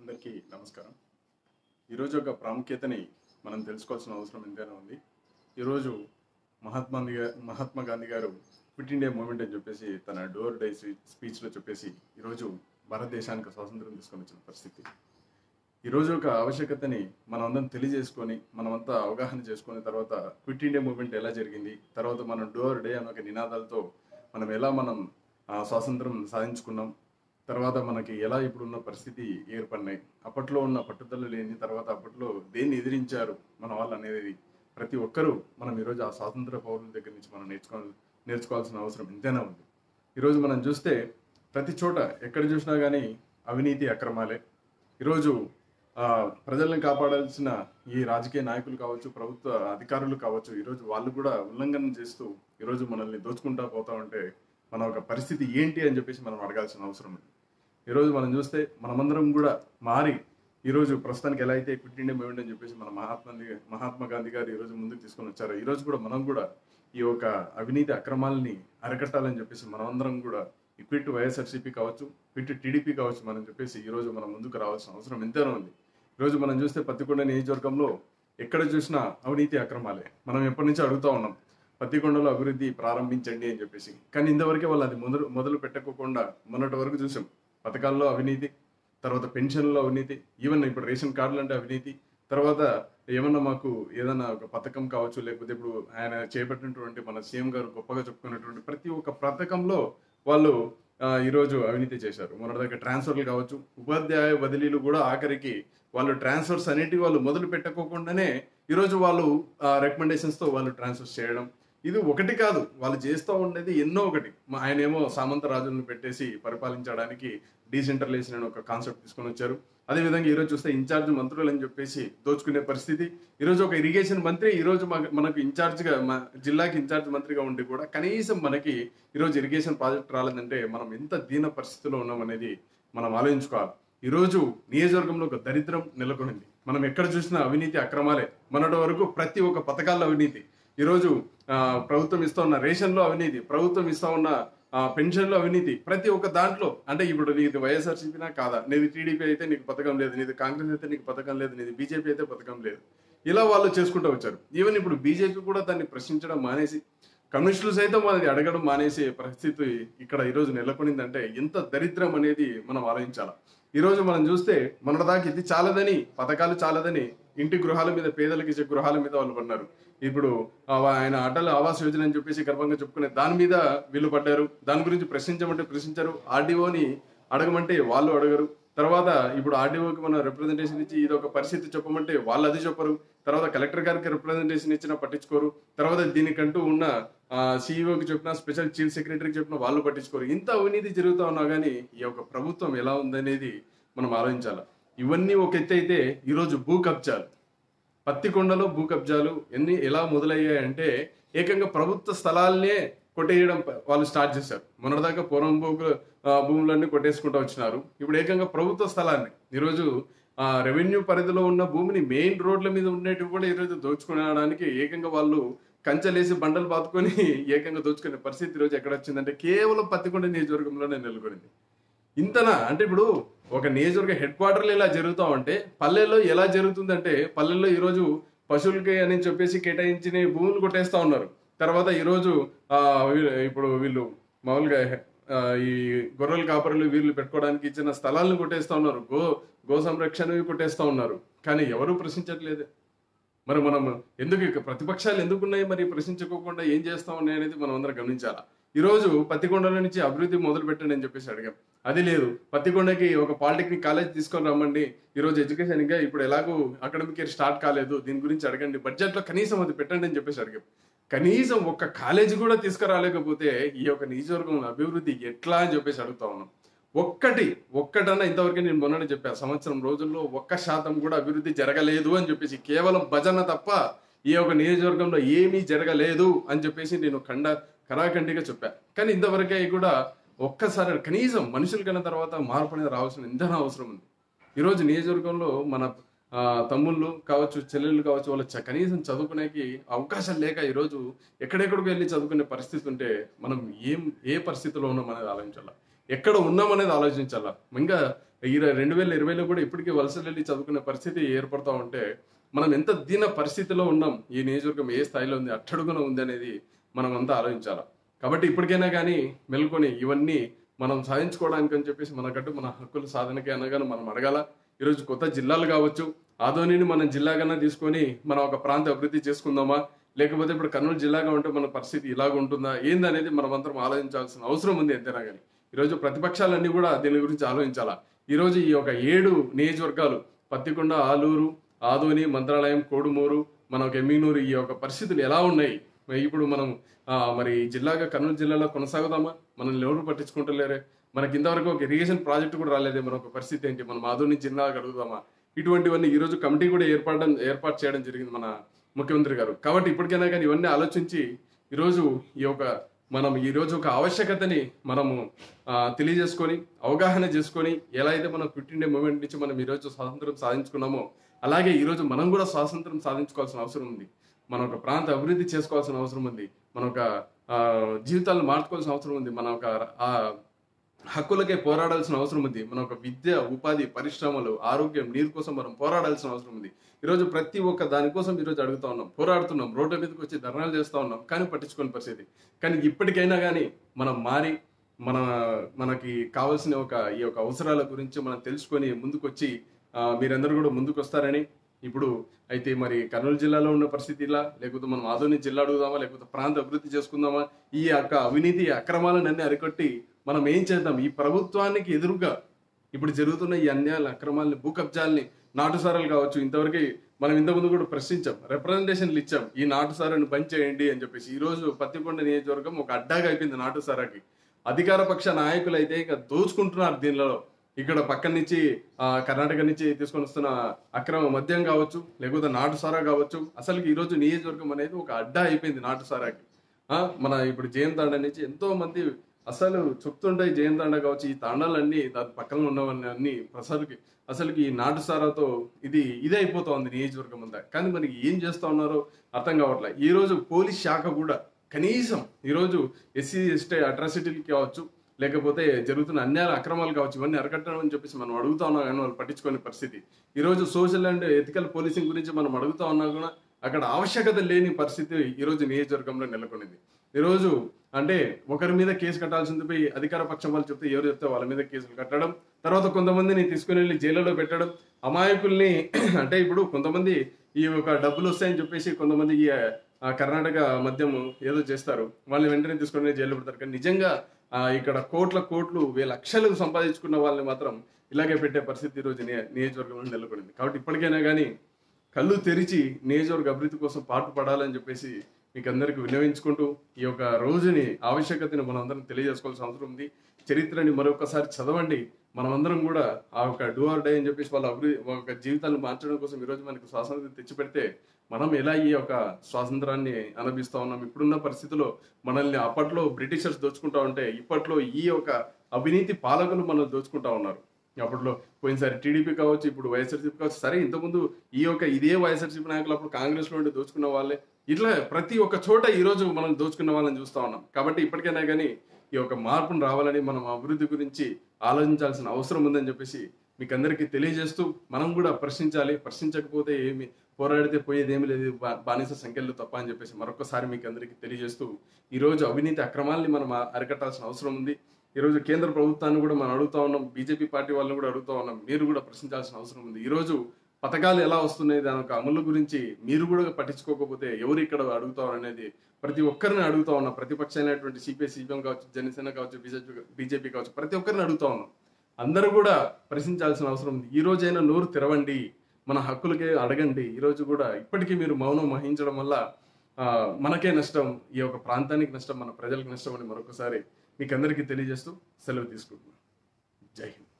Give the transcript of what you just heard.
అందరికీ నమస్కారం ఈరోజు యొక్క ప్రాముఖ్యతని మనం తెలుసుకోవాల్సిన అవసరం ఎంతైనా ఉంది ఈరోజు మహాత్మా గాంధీ గారు మహాత్మా గాంధీ గారు క్విట్ ఇండియా మూమెంట్ అని చెప్పేసి తన డోర్ డై స్పీచ్లో చెప్పేసి ఈరోజు భారతదేశానికి స్వాతంత్రం తీసుకొని వచ్చిన పరిస్థితి ఈరోజు ఒక ఆవశ్యకతని మనం అందరం తెలియజేసుకొని మనమంతా అవగాహన చేసుకున్న తర్వాత క్విట్ ఇండియా మూవ్మెంట్ ఎలా జరిగింది తర్వాత మనం డోర్ డే అనే ఒక నినాదాలతో మనం ఎలా మనం ఆ, స్వాతంత్రం సాధించుకున్నాం తర్వాత మనకి ఎలా ఇప్పుడున్న పరిస్థితి ఏర్పడినాయి అప్పట్లో ఉన్న పట్టుదల లేని తర్వాత అప్పట్లో దేన్ని ఎదిరించారు మన వాళ్ళు అనేది ప్రతి ఒక్కరూ మనం ఈరోజు ఆ స్వాతంత్ర పౌరుల దగ్గర నుంచి మనం నేర్చుకో నేర్చుకోవాల్సిన అవసరం ఎంతైనా ఉంది ఈరోజు మనం చూస్తే ప్రతి చోట ఎక్కడ చూసినా కానీ అవినీతి అక్రమాలే ఈరోజు ఆ, ప్రజల్ని కాపాడాల్సిన ఈ రాజకీయ నాయకులు కావచ్చు ప్రభుత్వ అధికారులు కావచ్చు ఈరోజు వాళ్ళు కూడా ఉల్లంఘన చేస్తూ ఈరోజు మనల్ని దోచుకుంటా పోతా ఉంటే మన ఒక పరిస్థితి ఏంటి అని చెప్పేసి మనం అడగాల్సిన అవసరం ఉంది ఈరోజు మనం చూస్తే మనమందరం కూడా మారి ఈరోజు ప్రస్తుతానికి ఎలా అయితే క్విట్ ఇండియా మూవ్మెంట్ అని చెప్పేసి మన మహాత్మా గాంధీ మహాత్మా గాంధీ గారు ఈరోజు ముందుకు తీసుకొని వచ్చారో ఈరోజు కూడా మనం కూడా ఈ యొక్క అవినీతి అక్రమాలని అరికట్టాలని చెప్పేసి మనమందరం కూడా ఈ క్విట్ వైఎస్ఆర్సీపీ కావచ్చు క్విట్ టీడీపీ కావచ్చు మనం చెప్పేసి ఈరోజు మనం ముందుకు రావాల్సిన అవసరం ఎంతైనా ఉంది ఈరోజు మనం చూస్తే పత్తికొండ నియోజకవర్గంలో ఎక్కడ చూసినా అవినీతి అక్రమాలే మనం ఎప్పటి నుంచో అడుగుతా ఉన్నాం పత్తికొండలో అభివృద్ధి ప్రారంభించండి అని చెప్పేసి కానీ ఇంతవరకే వాళ్ళు అది మొదలు మొదలు పెట్టకోకుండా మొన్నటి వరకు చూసాం పథకాల్లో అవినీతి తర్వాత పెన్షన్లో అవినీతి ఈవెన్ ఇప్పుడు రేషన్ కార్డులు అంటే అవినీతి తర్వాత ఏమన్నా మాకు ఏదైనా ఒక పథకం కావచ్చు లేకపోతే ఇప్పుడు ఆయన చేపట్టినటువంటి మన సీఎం గారు గొప్పగా చెప్పుకున్నటువంటి ప్రతి ఒక్క పథకంలో వాళ్ళు ఆ, ఈరోజు అవినీతి చేశారు మొన్నటిదాకా ట్రాన్స్ఫర్లు కావచ్చు ఉపాధ్యాయ బదిలీలు కూడా ఆఖరికి వాళ్ళు ట్రాన్స్ఫర్స్ అనేటివి వాళ్ళు మొదలు పెట్టకోకుండానే ఈరోజు వాళ్ళు recommendations తో వాళ్ళు ట్రాన్స్ఫర్స్ చేయడం ఇది ఒకటి కాదు వాళ్ళు చేస్తూ ఉండేది ఎన్నో ఒకటి మా ఆయన ఏమో సామంత రాజులను పెట్టేసి పరిపాలించడానికి డీసెంట్రలైజేషన్ అనే ఒక కాన్సెప్ట్ తీసుకొని వచ్చారు అదేవిధంగా ఈరోజు చూస్తే ఇన్ఛార్జ్ మంత్రులు అని చెప్పేసి దోచుకునే పరిస్థితి ఈరోజు ఒక ఇరిగేషన్ మంత్రి ఈరోజు మన- మనకు ఇన్ఛార్జ్గా మా జిల్లాకి ఇన్ఛార్జ్ మంత్రిగా ఉండి కూడా కనీసం మనకి ఈరోజు ఇరిగేషన్ ప్రాజెక్ట్ రాలేదంటే మనం ఎంత దీన పరిస్థితిలో ఉన్నాం అనేది మనం ఆలోచించుకోవాలి ఈరోజు నియోజకవర్గంలో ఒక దరిద్రం నెలకొనింది మనం ఎక్కడ చూసినా అవినీతి అక్రమాలే మొన్నటి వరకు ప్రతి ఒక్క పథకాల్లో అవినీతి ఈరోజు ఆ, ప్రభుత్వం ఇస్తా ఉన్న రేషన్లో అవినీతి ప్రభుత్వం ఇస్తా ఉన్న ఆ, పెన్షన్లో అవినీతి ప్రతి ఒక్క దాంట్లో అంటే ఇప్పుడు నీది వైఎస్ఆర్సీపీనా కాదా నీది టీడీపీ అయితే నీకు పథకం లేదు నీది కాంగ్రెస్ అయితే నీకు పథకం లేదు నీది బీజేపీ అయితే పథకం లేదు ఇలా వాళ్ళు చేసుకుంటూ వచ్చారు ఈవెన్ ఇప్పుడు బీజేపీ కూడా దాన్ని ప్రశ్నించడం మానేసి కమ్యూనిస్టులు సైతం వాళ్ళది అడగడం మానేసే పరిస్థితి ఇక్కడ ఈరోజు నెలకొనిందంటే ఎంత దరిద్రం అనేది మనం ఆలోచించాలి ఈరోజు మనం చూస్తే మొన్నటిదాకా ఇది చాలదని పథకాలు చాలదని ఇంటి గృహాల మీద పేదలకు ఇచ్చే గృహాల మీద వాళ్ళు పడినారు ఇప్పుడు ఆ ఆయన అటల్ ఆవాస్ యోజన అని చెప్పేసి గర్వంగా చెప్పుకునే దాని మీద వీళ్ళు పడ్డారు దాని గురించి ప్రశ్నించమంటే ప్రశ్నించారు ఆర్డీఓని అడగమంటే వాళ్ళు అడగరు తర్వాత ఇప్పుడు ఆర్డీఓకి మనం రిప్రజెంటేషన్ ఇచ్చి ఇది ఒక పరిస్థితి చెప్పమంటే వాళ్ళు అది చెప్పరు తర్వాత కలెక్టర్ గారికి రిప్రజెంటేషన్ ఇచ్చినా పట్టించుకోరు తర్వాత దీనికంటూ ఉన్న సీఈఓకి చెప్పిన స్పెషల్ చీఫ్ సెక్రటరీకి చెప్పిన వాళ్ళు పట్టించుకోరు ఇంత అవినీతి జరుగుతా ఉన్నా కానీ ఈ యొక్క ప్రభుత్వం ఎలా ఉందనేది మనం ఆలోచించాలి ఇవన్నీ ఒక ఎత్తు అయితే ఈరోజు భూ కబ్జాలు పత్తికొండలో భూ కబ్జాలు ఎన్ని ఎలా మొదలయ్యాయంటే ఏకంగా ప్రభుత్వ స్థలాలనే కొట్టేయడం ప- వాళ్ళు స్టార్ట్ చేశారు మొన్నటిదాకా పూర్వం భూ భూములన్నీ కొట్టేసుకుంటూ వచ్చినారు ఇప్పుడు ఏకంగా ప్రభుత్వ స్థలాన్ని ఈరోజు ఆ రెవెన్యూ పరిధిలో ఉన్న భూమిని మెయిన్ రోడ్ల మీద ఉండేటివి కూడా ఈరోజు దోచుకోవడానికి ఏకంగా వాళ్ళు కంచెలేసి బండలు బాతుకొని ఏకంగా దోచుకునే పరిస్థితి ఈరోజు ఎక్కడ వచ్చిందంటే కేవలం పత్తికొండ నియోజకవర్గంలోనే నెలకొనింది ఇంతనా అంటే ఇప్పుడు ఒక నియోజకవర్గ హెడ్ క్వార్టర్లో ఇలా జరుగుతా ఉంటే పల్లెల్లో ఎలా జరుగుతుందంటే పల్లెల్లో ఈరోజు పశువులకి అని చెప్పేసి కేటాయించిన భూములు కొట్టేస్తా ఉన్నారు తర్వాత ఈరోజు ఆ, వీ- ఇప్పుడు వీళ్ళు మామూలుగా ఆ, ఈ గొర్రెల కాపరులు వీళ్ళు పెట్టుకోవడానికి ఇచ్చిన స్థలాలను కొట్టేస్తా ఉన్నారు గో గో సంరక్షణవి కొట్టేస్తా ఉన్నారు కానీ ఎవరు ప్రశ్నించట్లేదు మరి మనం ఎందుకు ఇక ప్రతిపక్షాలు ఎందుకు ఉన్నాయి మరి ప్రశ్నించుకోకుండా ఏం చేస్తా ఉన్నాయి అనేది మనం అందరం గమనించాలా ఈ రోజు పత్తికొండల నుంచి అభివృద్ధి మొదలు పెట్టండి అని చెప్పేసి అడిగాం అది లేదు పత్తికొండకి ఒక పాలిటెక్నిక్ కాలేజ్ తీసుకొని రమ్మండి ఈ రోజు ఎడ్యుకేషన్ ఇంకా ఇప్పుడు ఎలాగో అకాడమిక్ ఇయర్ స్టార్ట్ కాలేదు దీని గురించి అడగండి బడ్జెట్ లో కనీసం అది పెట్టండి అని చెప్పేసి అడిగాం కనీసం ఒక్క కాలేజీ కూడా తీసుకురాలేకపోతే ఈ యొక్క నియోజకవర్గం అభివృద్ధి ఎట్లా అని చెప్పేసి అడుగుతా ఉన్నాం ఒక్కటి ఒక్కటన్నా ఇంతవరకు నేను మొన్ననే చెప్పా సంవత్సరం రోజుల్లో ఒక్క శాతం కూడా అభివృద్ధి జరగలేదు అని చెప్పేసి కేవలం భజన తప్ప ఈ యొక్క నియోజకవర్గంలో ఏమీ జరగలేదు అని చెప్పేసి నేను ఖండ కరాఖండిగా చెప్పా కానీ ఇంతవరకే కూడా ఒక్కసారి కనీసం మనుషుల కన్నా తర్వాత మార్పు అనేది రావాల్సిన ఎంతైనా అవసరం ఉంది ఈరోజు నియోజకవర్గంలో మన ఆ, తమ్ముళ్ళు కావచ్చు చెల్లెళ్ళు కావచ్చు వాళ్ళ చ- కనీసం చదువుకునేకి అవకాశం లేక ఈరోజు ఎక్కడెక్కడికి వెళ్ళి చదువుకునే పరిస్థితి ఉంటే మనం ఏం ఏ పరిస్థితిలో ఉన్నాం అనేది ఆలోచించాలి ఎక్కడ ఉన్నామనేది ఆలోచించాలా ఇంకా ఈ రెండు వేల ఇరవైలో కూడా ఇప్పటికీ వలసలు వెళ్ళి చదువుకునే పరిస్థితి ఏర్పడతా ఉంటే మనం ఎంత దీన పరిస్థితిలో ఉన్నాం ఈ నియోజకవర్గం ఏ స్థాయిలో ఉంది అట్టడుగున ఉంది అనేది మనం అంతా ఆలోచించాలా కాబట్టి ఇప్పటికైనా కానీ మెలుకొని ఇవన్నీ మనం సాధించుకోవడానికి అని చెప్పేసి మనకట్టు మన హక్కుల సాధనకి అనగానే మనం అడగాల ఈరోజు కొత్త జిల్లాలు కావచ్చు ఆదోనిని మనం జిల్లాగానే తీసుకొని మనం ఒక ప్రాంత అభివృద్ధి చేసుకుందామా లేకపోతే ఇప్పుడు కర్నూలు జిల్లాగా ఉంటే మన పరిస్థితి ఇలాగ ఉంటుందా ఏందనేది మనం అందరం ఆలోచించాల్సిన అవసరం ఉంది ఎంతైనా కానీ ఈరోజు ప్రతిపక్షాలన్నీ కూడా దీని గురించి ఆలోచించాలా ఈరోజు ఈ యొక్క ఏడు నియోజకవర్గాలు పత్తికొండ ఆలూరు ఆదోని మంత్రాలయం కోడుమూరు మన ఒక ఎమ్మినూరు ఈ యొక్క పరిస్థితులు ఎలా ఉన్నాయి మరి ఇప్పుడు మనం ఆ, మరి జిల్లాగా కర్నూలు జిల్లాలో కొనసాగుదామా మనల్ని ఎవరు పట్టించుకుంటలేరే మనకి ఇంతవరకు ఒక ఇరిగేషన్ ప్రాజెక్ట్ కూడా రాలేదే మన ఒక పరిస్థితి ఏంటి మనం ఆదోని జిల్లా అడుగుదామా ఇటువంటివన్నీ ఈ రోజు కమిటీ కూడా ఏర్పడడం ఏర్పాటు చేయడం జరిగింది మన ముఖ్యమంత్రి గారు కాబట్టి ఇప్పటికైనా కానీ ఇవన్నీ ఆలోచించి ఈరోజు ఈ యొక్క మనం ఈ రోజు ఒక ఆవశ్యకతని మనము ఆ, తెలియజేసుకొని అవగాహన చేసుకొని ఎలా అయితే మనం క్విట్ ఇండియా మూవ్మెంట్ నుంచి మనం ఈరోజు స్వాతంత్రం సాధించుకున్నామో అలాగే ఈరోజు మనం కూడా స్వాతంత్రం సాధించుకోవాల్సిన అవసరం ఉంది మన ఒక ప్రాంత అభివృద్ధి చేసుకోవాల్సిన అవసరం ఉంది మన ఒక ఆ, జీవితాలను మార్చుకోవాల్సిన అవసరం ఉంది మన ఒక ఆ, హక్కులకే పోరాడాల్సిన అవసరం ఉంది మన ఒక విద్య ఉపాధి పరిశ్రమలు ఆరోగ్యం నీరు కోసం మనం పోరాడాల్సిన అవసరం ఉంది ఈరోజు ప్రతి ఒక్క దానికోసం ఈరోజు అడుగుతా ఉన్నాం పోరాడుతున్నాం రోడ్ల మీదకి వచ్చి ధర్నాలు చేస్తా ఉన్నాం కానీ పట్టించుకోని పరిస్థితి కానీ ఇప్పటికైనా కానీ మనం మారి మన మనకి కావాల్సిన ఒక ఈ యొక్క అవసరాల గురించి మనం తెలుసుకొని ముందుకొచ్చి ఆ, మీరందరూ కూడా ముందుకు వస్తారని ఇప్పుడు అయితే మరి కర్నూలు జిల్లాలో ఉన్న పరిస్థితి ఇలా లేకపోతే మనం ఆదోని జిల్లా అడుగుదామా లేకపోతే ప్రాంత అభివృద్ధి చేసుకుందామా ఈ యొక్క అవినీతి అక్రమాలను అన్ని అరికట్టి మనం ఏం చేద్దాం ఈ ప్రభుత్వానికి ఎదురుగా ఇప్పుడు జరుగుతున్న ఈ అన్యాయాల అక్రమాలని భూ కబ్జాలని నాటుసారాలు కావచ్చు ఇంతవరకు మనం ఇంతకుముందు కూడా ప్రశ్నించాం రిప్రజెంటేషన్లు ఇచ్చాం ఈ నాటుసారాన్ని బంద్ చేయండి అని చెప్పేసి ఈ రోజు పత్తికొండ నియోజకవర్గం ఒక అడ్డాగా అయిపోయింది నాటుసారాకి అధికార పక్ష నాయకులు అయితే ఇక దోచుకుంటున్నారు దీనిలో ఇక్కడ పక్కన నుంచి ఆ, కర్ణాటక నుంచి తీసుకొని వస్తున్న అక్రమ మద్యం కావచ్చు లేకపోతే నాటు సారా కావచ్చు అసలు ఈ రోజు నియోజకవర్గం అనేది ఒక అడ్డా అయిపోయింది నాటు సారాకి ఆ, మన ఇప్పుడు జయం తాండ నుంచి ఎంతో మంది అసలు చెప్తుంటాయి జయం తాండ కావచ్చు ఈ తాండాలన్నీ దాని పక్కన ఉన్నవన్నీ అన్ని అసలుకి అసలుకి ఈ నాటు సారాతో ఇది ఇదే అయిపోతుంది నియోజకవర్గం అంతా కానీ మనకి ఏం చేస్తా ఉన్నారో అర్థం కావట్లేదు ఈ రోజు పోలీస్ శాఖ కూడా కనీసం ఈరోజు ఎస్సీ ఎస్టీ అట్రాసిటీలు కావచ్చు లేకపోతే జరుగుతున్న అన్యాయ అక్రమాలు కావచ్చు ఇవన్నీ అరకట్టడం అని చెప్పేసి మనం అడుగుతా ఉన్నాం కానీ వాళ్ళు పట్టించుకునే పరిస్థితి ఈరోజు సోషల్ అండ్ ఎథికల్ పోలీసింగ్ గురించి మనం అడుగుతా ఉన్నా కూడా అక్కడ ఆవశ్యకత లేని పరిస్థితి ఈరోజు నియోజకవర్గంలో నెలకొనింది ఈరోజు అంటే ఒకరి మీద కేసు కట్టాల్సింది పోయి అధికార పక్షం వాళ్ళు చెప్తే ఎవరు చెప్తే వాళ్ళ మీద కేసులు కట్టడం తర్వాత కొంతమందిని తీసుకుని వెళ్ళి జైలులో పెట్టడం అమాయకుల్ని అంటే ఇప్పుడు కొంతమంది ఈ ఒక డబ్బులు వస్తాయని చెప్పేసి కొంతమంది ఈ ఆ, కర్ణాటక మద్యం ఏదో చేస్తారు వాళ్ళని వెంటనే తీసుకొని వెళ్ళి జైలు పెడతారు కానీ నిజంగా ఆ, ఇక్కడ కోట్ల కోట్లు వేల లక్షలు సంపాదించుకున్న వాళ్ళని మాత్రం ఇలాగే పెట్టే పరిస్థితి ఈ రోజు నియ- నియోజకవర్గంలో నెలకొనింది కాబట్టి ఇప్పటికైనా కానీ కళ్ళు తెరిచి నియోజకవర్గ అభివృద్ధి కోసం పాటు పడాలని చెప్పేసి మీకు అందరికి విన్నవించుకుంటూ ఈ యొక్క రోజుని ఆవశ్యకతని మనం అందరం తెలియజేసుకోవాల్సిన అవసరం ఉంది చరిత్రని మరొకసారి చదవండి మనమందరం కూడా ఆ ఒక డూ ఆర్ డై అని చెప్పేసి వాళ్ళ అభివృద్ధి ఒక జీవితాలను మార్చడం కోసం ఈ రోజు మనకు స్వాతంత్రం తెచ్చిపెడితే మనం ఎలా ఈ యొక్క స్వాతంత్రాన్ని అనుభవిస్తా ఉన్నాం ఇప్పుడున్న పరిస్థితిలో మనల్ని అప్పట్లో బ్రిటిషర్స్ దోచుకుంటా ఉంటే ఇప్పట్లో ఈ యొక్క అవినీతి పాలకులు మనల్ని దోచుకుంటా ఉన్నారు అప్పట్లో పోయినసారి టీడీపీ కావచ్చు ఇప్పుడు వైఎస్ఆర్సీపీ కావచ్చు సరే ఇంతకుముందు ఈ యొక్క ఇదే వైఎస్ఆర్సీపీ నాయకులు అప్పుడు కాంగ్రెస్ లో ఉండి దోచుకున్న వాళ్ళే ఇట్లా ప్రతి ఒక్క చోట ఈ రోజు మనం దోచుకున్న వాళ్ళని చూస్తా ఉన్నాం కాబట్టి ఇప్పటికైనా కానీ ఈ యొక్క మార్పును రావాలని మనం అభివృద్ధి గురించి ఆలోచించాల్సిన అవసరం ఉందని చెప్పేసి మీకు అందరికీ తెలియజేస్తూ మనం కూడా ప్రశ్నించాలి ప్రశ్నించకపోతే ఏమి పోరాడితే పోయేది ఏమి లేదు బా- బానిస సంఖ్యలు తప్ప అని చెప్పేసి మరొకసారి మీకు అందరికీ తెలియజేస్తూ ఈ రోజు అవినీతి అక్రమాల్ని మనం ఆ- అరికట్టాల్సిన అవసరం ఉంది ఈ రోజు కేంద్ర ప్రభుత్వాన్ని కూడా మనం అడుగుతా ఉన్నాం బీజేపీ పార్టీ వాళ్ళని కూడా అడుగుతా ఉన్నాం మీరు కూడా ప్రశ్నించాల్సిన అవసరం ఉంది ఈ రోజు పథకాలు ఎలా వస్తున్నాయి దాని యొక్క అమలు గురించి మీరు కూడా పట్టించుకోకపోతే ఎవరు ఇక్కడ అడుగుతారు అనేది ప్రతి ఒక్కరిని అడుగుతా ఉన్నాం ప్రతిపక్ష అయినటువంటి సిపిఐ సిపిఎం కావచ్చు జనసేన కావచ్చు బీజేపీ బీజేపీ కావచ్చు ప్రతి ఒక్కరిని అడుగుతా ఉన్నాం అందరూ కూడా ప్రశ్నించాల్సిన అవసరం ఉంది ఈ రోజైనా నోరు తెరవండి మన హక్కులకే అడగండి ఈ రోజు కూడా ఇప్పటికీ మీరు మౌనం వహించడం వల్ల ఆ, మనకే నష్టం ఈ యొక్క ప్రాంతానికి నష్టం మన ప్రజలకు నష్టం అని మరొకసారి మీకు అందరికీ తెలియజేస్తూ సెలవు తీసుకుంటున్నాను జై హింద్